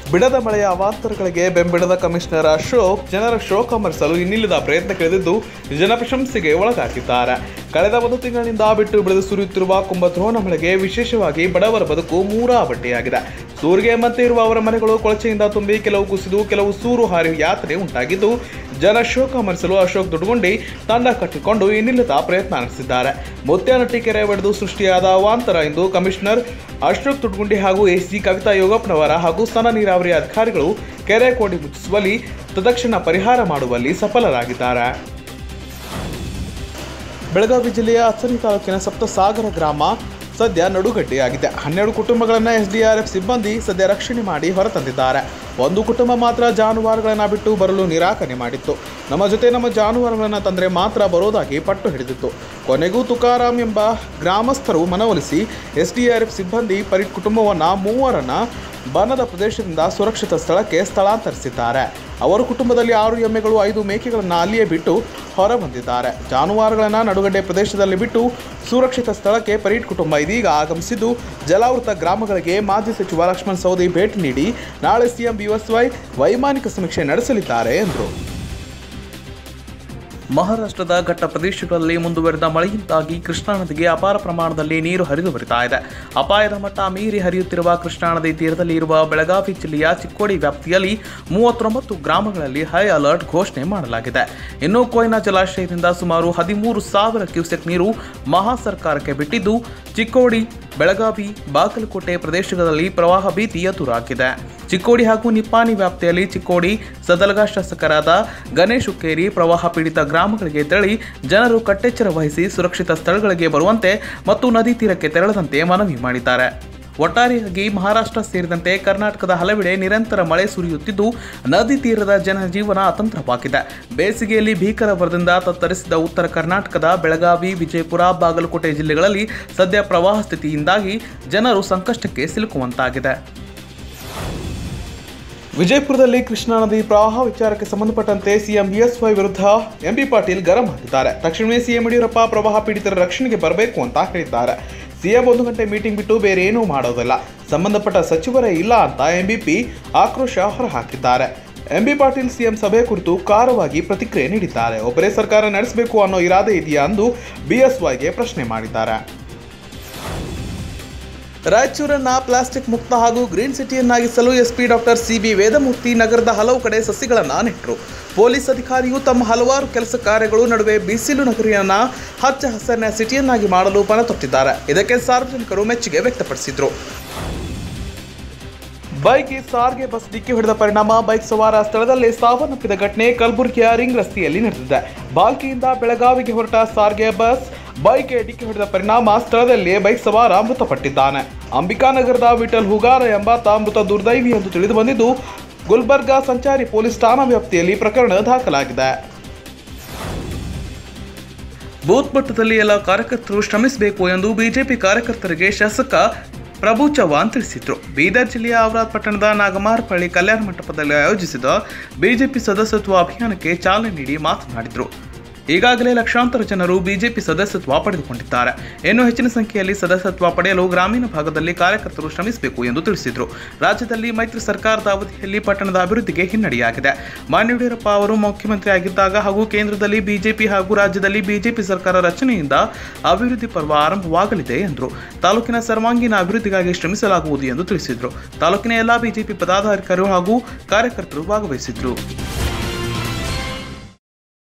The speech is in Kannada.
ಬಿಡದ ಮಳೆಯ ಅವಾಂತರಗಳಿಗೆ ಬೆಂಬಿಡದ ಕಮಿಷನರ್ ಅಶೋಕ್ ಜನರ ಶೋಕ ಮರೆಸಲು ಇನ್ನಿಲ್ಲದ ಪ್ರಯತ್ನಕ್ಕಿಳಿದಿದ್ದು ಜನಪ್ರಶಂಸೆಗೆ ಒಳಗಾಗಿದ್ದಾರೆ ಕಳೆದ ಒಂದು ತಿಂಗಳಿನಿಂದ ಬಿಟ್ಟು ಬಿಡದು ಸುರಿಯುತ್ತಿರುವ ಕುಂಭದ್ರೋಣ ಮಳೆಗೆ ವಿಶೇಷವಾಗಿ ಬಡವರ ಬದುಕು ಮೂರಾಬಟ್ಟೆಯಾಗಿದೆ ಸೂರಿಗೆ ಮತ್ತೆ ಇರುವ ಅವರ ಮನೆಗಳು ಕೊಳಚೆಯಿಂದ ತುಂಬಿ ಕೆಲವು ಕುಸಿದು ಕೆಲವು ಸೂರು ಹಾರಿ ಯಾತ್ರೆ ಉಂಟಾಗಿದ್ದು ಜನ ಶೋಕ ಮರೆಸಲು ಅಶೋಕ್ ದುಡ್ಗುಂಡಿ ತಂಡ ಕಟ್ಟಿಕೊಂಡು ಇನ್ನಿಲ್ಲದ ಪ್ರಯತ್ನ ನಡೆಸಿದ್ದಾರೆ ಮುತ್ಯಾನಟ್ಟಿ ಕೆರೆ ಒಡೆದು ಸೃಷ್ಟಿಯಾದ ಅವಾಂತರ ಎಂದು ಕಮಿಷನರ್ ಅಶೋಕ್ ತುಡ್ಗುಂಡಿ ಹಾಗೂ ಎಸಿ ಕವಿತಾ ಯೋಗಪ್ಪನವರ ಹಾಗೂ ಸಣ್ಣ ನೀರಾವರಿ ಅಧಿಕಾರಿಗಳು ಕೆರೆ ಕೋಡಿ ಮುಚ್ಚಿಸುವಲ್ಲಿ ತದಕ್ಷಣ ಪರಿಹಾರ ಮಾಡುವಲ್ಲಿ ಸಫಲರಾಗಿದ್ದಾರೆ ಬೆಳಗಾವಿ ಜಿಲ್ಲೆಯ ಅಥಣಿ ತಾಲೂಕಿನ ಸಪ್ತಸಾಗರ ಗ್ರಾಮ ಸದ್ಯ ನಡುಗಡ್ಡೆಯಾಗಿದೆ ಹನ್ನೆರಡು ಕುಟುಂಬಗಳನ್ನು ಎಸ್ಡಿಆರ್ಎಫ್ ಸಿಬ್ಬಂದಿ ಸದ್ಯ ರಕ್ಷಣೆ ಮಾಡಿ ಹೊರತಂದಿದ್ದಾರೆ ಒಂದು ಕುಟುಂಬ ಮಾತ್ರ ಜಾನುವಾರುಗಳನ್ನು ಬಿಟ್ಟು ಬರಲು ನಿರಾಕರಣೆ ಮಾಡಿತ್ತು ನಮ್ಮ ಜೊತೆ ನಮ್ಮ ಜಾನುವಾರುಗಳನ್ನು ತಂದರೆ ಮಾತ್ರ ಬರೋದಾಗಿ ಪಟ್ಟು ಹಿಡಿದಿತ್ತು ಕೊನೆಗೂ ತುಕಾರಾಮ್ ಎಂಬ ಗ್ರಾಮಸ್ಥರು ಮನವೊಲಿಸಿ ಎಸ್ಡಿಆರ್ಎಫ್ ಸಿಬ್ಬಂದಿ ಪರಿ ಕುಟುಂಬವನ್ನು ಮೂವರನ್ನು ಬನದ ಪ್ರದೇಶದಿಂದ ಸುರಕ್ಷಿತ ಸ್ಥಳಕ್ಕೆ ಸ್ಥಳಾಂತರಿಸಿದ್ದಾರೆ ಅವರ ಕುಟುಂಬದಲ್ಲಿ ಆರು ಎಮ್ಮೆಗಳು ಐದು ಮೇಕೆಗಳನ್ನು ಅಲ್ಲಿಯೇ ಬಿಟ್ಟು ಹೊರ ಬಂದಿದ್ದಾರೆ ಜಾನುವಾರುಗಳನ್ನು ನಡುಗಡ್ಡೆ ಪ್ರದೇಶದಲ್ಲಿ ಬಿಟ್ಟು ಸುರಕ್ಷಿತ ಸ್ಥಳಕ್ಕೆ ಪರೀಟ್ ಕುಟುಂಬ ಇದೀಗ ಆಗಮಿಸಿದ್ದು ಜಲಾವೃತ ಗ್ರಾಮಗಳಿಗೆ ಮಾಜಿ ಸಚಿವ ಲಕ್ಷ್ಮಣ್ ಸವದಿ ಭೇಟಿ ನೀಡಿ ನಾಳೆ ಸಿಎಂ ಬಿಎಸ್ವೈ ವೈಮಾನಿಕ ಸಮೀಕ್ಷೆ ನಡೆಸಲಿದ್ದಾರೆ ಎಂದರು ಮಹಾರಾಷ್ಟ್ರದ ಘಟ್ಟ ಪ್ರದೇಶಗಳಲ್ಲಿ ಮುಂದುವರೆದ ಮಳೆಯಿಂದಾಗಿ ಕೃಷ್ಣಾ ನದಿಗೆ ಅಪಾರ ಪ್ರಮಾಣದಲ್ಲಿ ನೀರು ಹರಿದು ಬರಿತಾ ಇದೆ ಅಪಾಯದ ಮಟ್ಟ ಮೀರಿ ಹರಿಯುತ್ತಿರುವ ಕೃಷ್ಣಾ ನದಿ ತೀರದಲ್ಲಿ ಇರುವ ಬೆಳಗಾವಿ ಜಿಲ್ಲೆಯ ಚಿಕ್ಕೋಡಿ ವ್ಯಾಪ್ತಿಯಲ್ಲಿ ಮೂವತ್ತೊಂಬತ್ತು ಗ್ರಾಮಗಳಲ್ಲಿ ಹೈ ಅಲರ್ಟ್ ಘೋಷಣೆ ಮಾಡಲಾಗಿದೆ ಇನ್ನು ಕೊಯ್ನಾ ಜಲಾಶಯದಿಂದ ಸುಮಾರು ಹದಿಮೂರು ಸಾವಿರ ಕ್ಯೂಸೆಕ್ ನೀರು ಮಹಾ ಸರ್ಕಾರಕ್ಕೆ ಬಿಟ್ಟಿದ್ದು ಚಿಕ್ಕೋಡಿ ಬೆಳಗಾವಿ ಬಾಗಲಕೋಟೆ ಪ್ರದೇಶಗಳಲ್ಲಿ ಪ್ರವಾಹ ಭೀತಿ ಎದುರಾಗಿದೆ ಚಿಕ್ಕೋಡಿ ಹಾಗೂ ನಿಪ್ಪಾಣಿ ವ್ಯಾಪ್ತಿಯಲ್ಲಿ ಚಿಕ್ಕೋಡಿ ಸದಲಗ ಶಾಸಕರಾದ ಗಣೇಶ್ ಹುಕ್ಕೇರಿ ಪ್ರವಾಹ ಪೀಡಿತ ಗ್ರಾಮಗಳಿಗೆ ತೆರಳಿ ಜನರು ಕಟ್ಟೆಚ್ಚರ ವಹಿಸಿ ಸುರಕ್ಷಿತ ಸ್ಥಳಗಳಿಗೆ ಬರುವಂತೆ ಮತ್ತು ನದಿ ತೀರಕ್ಕೆ ತೆರಳದಂತೆ ಮನವಿ ಮಾಡಿದ್ದಾರೆ ಒಟ್ಟಾರೆಯಾಗಿ ಮಹಾರಾಷ್ಟ್ರ ಸೇರಿದಂತೆ ಕರ್ನಾಟಕದ ಹಲವೆಡೆ ನಿರಂತರ ಮಳೆ ಸುರಿಯುತ್ತಿದ್ದು ನದಿ ತೀರದ ಜನಜೀವನ ಅತಂತ್ರವಾಗಿದೆ ಬೇಸಿಗೆಯಲ್ಲಿ ಭೀಕರ ಬರದಿಂದ ತತ್ತರಿಸಿದ ಉತ್ತರ ಕರ್ನಾಟಕದ ಬೆಳಗಾವಿ ವಿಜಯಪುರ ಬಾಗಲಕೋಟೆ ಜಿಲ್ಲೆಗಳಲ್ಲಿ ಸದ್ಯ ಪ್ರವಾಹ ಸ್ಥಿತಿಯಿಂದಾಗಿ ಜನರು ಸಂಕಷ್ಟಕ್ಕೆ ಸಿಲುಕುವಂತಾಗಿದೆ ವಿಜಯಪುರದಲ್ಲಿ ಕೃಷ್ಣಾ ನದಿ ಪ್ರವಾಹ ವಿಚಾರಕ್ಕೆ ಸಂಬಂಧಪಟ್ಟಂತೆ ಸಿಎಂ ಬಿಎಸ್ವೈ ವಿರುದ್ಧ ಎಂಬಿ ಪಾಟೀಲ್ ಗರಂ ಆಗಿದ್ದಾರೆ ತಕ್ಷಣವೇ ಸಿಎಂ ಯಡಿಯೂರಪ್ಪ ಪ್ರವಾಹ ಪೀಡಿತರ ರಕ್ಷಣೆಗೆ ಬರಬೇಕು ಅಂತ ಹೇಳಿದ್ದಾರೆ ಸಿಎಂ ಒಂದು ಗಂಟೆ ಮೀಟಿಂಗ್ ಬಿಟ್ಟು ಬೇರೆ ಏನೂ ಮಾಡೋದಿಲ್ಲ ಸಂಬಂಧಪಟ್ಟ ಸಚಿವರೇ ಇಲ್ಲ ಅಂತ ಎಂಬಿಪಿ ಆಕ್ರೋಶ ಹೊರಹಾಕಿದ್ದಾರೆ ಎಂಬಿ ಪಾಟೀಲ್ ಸಿಎಂ ಸಭೆ ಕುರಿತು ಖಾರವಾಗಿ ಪ್ರತಿಕ್ರಿಯೆ ನೀಡಿದ್ದಾರೆ ಒಬ್ಬರೇ ಸರ್ಕಾರ ನಡೆಸಬೇಕು ಅನ್ನೋ ಇರಾದೆ ಇದೆಯಾ ಎಂದು ಬಿಎಸ್ವೈಗೆ ಪ್ರಶ್ನೆ ಮಾಡಿದ್ದಾರೆ ರಾಯಚೂರನ್ನ ಪ್ಲಾಸ್ಟಿಕ್ ಮುಕ್ತ ಹಾಗೂ ಗ್ರೀನ್ ಸಿಟಿಯನ್ನಾಗಿಸಲು ಎಸ್ಪಿ ಡಾಕ್ಟರ್ ಸಿಬಿ ವೇದಮೂರ್ತಿ ನಗರದ ಹಲವು ಕಡೆ ಸಸಿಗಳನ್ನು ನೆಟ್ಟರು ಪೊಲೀಸ್ ಅಧಿಕಾರಿಯು ತಮ್ಮ ಹಲವಾರು ಕೆಲಸ ಕಾರ್ಯಗಳು ನಡುವೆ ಬಿಸಿಲು ನಗರಿಯನ್ನ ಹಚ್ಚ ಹಸರಿನ ಸಿಟಿಯನ್ನಾಗಿ ಮಾಡಲು ಪಣ ತೊಟ್ಟಿದ್ದಾರೆ ಇದಕ್ಕೆ ಸಾರ್ವಜನಿಕರು ಮೆಚ್ಚುಗೆ ವ್ಯಕ್ತಪಡಿಸಿದರು ಬೈಕ್ಗೆ ಸಾರಿಗೆ ಬಸ್ ಡಿಕ್ಕಿ ಹೊಡೆದ ಪರಿಣಾಮ ಬೈಕ್ ಸವಾರ ಸ್ಥಳದಲ್ಲೇ ಸಾವನ್ನಪ್ಪಿದ ಘಟನೆ ಕಲಬುರಗಿಯ ರಿಂಗ್ ರಸ್ತೆಯಲ್ಲಿ ನಡೆದಿದೆ ಬಾಲ್ಕಿಯಿಂದ ಬೆಳಗಾವಿಗೆ ಹೊರಟ ಸಾರಿಗೆ ಬಸ್ ಬೈಕ್ಗೆ ಡಿಕ್ಕಿ ಹೊಡೆದ ಪರಿಣಾಮ ಸ್ಥಳದಲ್ಲೇ ಬೈಕ್ ಸವಾರ ಮೃತಪಟ್ಟಿದ್ದಾನೆ ಅಂಬಿಕಾನಗರದ ವಿಠಲ್ ಹುಗಾರ ಎಂಬಾತ ಮೃತ ದುರ್ದೈವಿ ಎಂದು ತಿಳಿದು ಬಂದಿದ್ದು ಗುಲ್ಬರ್ಗಾ ಸಂಚಾರಿ ಪೊಲೀಸ್ ಠಾಣಾ ವ್ಯಾಪ್ತಿಯಲ್ಲಿ ಪ್ರಕರಣ ದಾಖಲಾಗಿದೆ ಬೂತ್ ಮಟ್ಟದಲ್ಲಿ ಎಲ್ಲ ಕಾರ್ಯಕರ್ತರು ಶ್ರಮಿಸಬೇಕು ಎಂದು ಬಿಜೆಪಿ ಕಾರ್ಯಕರ್ತರಿಗೆ ಶಾಸಕ ಪ್ರಭು ಚವ್ಹಾಣ್ ತಿಳಿಸಿದರು ಬೀದರ್ ಜಿಲ್ಲೆಯ ಔರಾದ್ ಪಟ್ಟಣದ ನಾಗಮಾರಪಳ್ಳಿ ಕಲ್ಯಾಣ ಮಂಟಪದಲ್ಲಿ ಆಯೋಜಿಸಿದ ಬಿಜೆಪಿ ಸದಸ್ಯತ್ವ ಅಭಿಯಾನಕ್ಕೆ ಚಾಲನೆ ನೀಡಿ ಮಾತನಾಡಿದರು ಈಗಾಗಲೇ ಲಕ್ಷಾಂತರ ಜನರು ಬಿಜೆಪಿ ಸದಸ್ಯತ್ವ ಪಡೆದುಕೊಂಡಿದ್ದಾರೆ ಇನ್ನು ಹೆಚ್ಚಿನ ಸಂಖ್ಯೆಯಲ್ಲಿ ಸದಸ್ಯತ್ವ ಪಡೆಯಲು ಗ್ರಾಮೀಣ ಭಾಗದಲ್ಲಿ ಕಾರ್ಯಕರ್ತರು ಶ್ರಮಿಸಬೇಕು ಎಂದು ತಿಳಿಸಿದರು ರಾಜ್ಯದಲ್ಲಿ ಮೈತ್ರಿ ಸರ್ಕಾರದ ಅವಧಿಯಲ್ಲಿ ಪಟ್ಟಣದ ಅಭಿವೃದ್ಧಿಗೆ ಹಿನ್ನಡೆಯಾಗಿದೆ ಮಾನ್ಯ ಯಡಿಯೂರಪ್ಪ ಅವರು ಮುಖ್ಯಮಂತ್ರಿ ಆಗಿದ್ದಾಗ ಹಾಗೂ ಕೇಂದ್ರದಲ್ಲಿ ಬಿಜೆಪಿ ಹಾಗೂ ರಾಜ್ಯದಲ್ಲಿ ಬಿಜೆಪಿ ಸರ್ಕಾರ ರಚನೆಯಿಂದ ಅಭಿವೃದ್ಧಿ ಪರ್ವ ಆರಂಭವಾಗಲಿದೆ ಎಂದರು ತಾಲೂಕಿನ ಸರ್ವಾಂಗೀಣ ಅಭಿವೃದ್ಧಿಗಾಗಿ ಶ್ರಮಿಸಲಾಗುವುದು ಎಂದು ತಿಳಿಸಿದರು ತಾಲೂಕಿನ ಎಲ್ಲಾ ಬಿಜೆಪಿ ಪದಾಧಿಕಾರಿಗಳು ಹಾಗೂ ಕಾರ್ಯಕರ್ತರು ಭಾಗವಹಿಸಿದ್ರು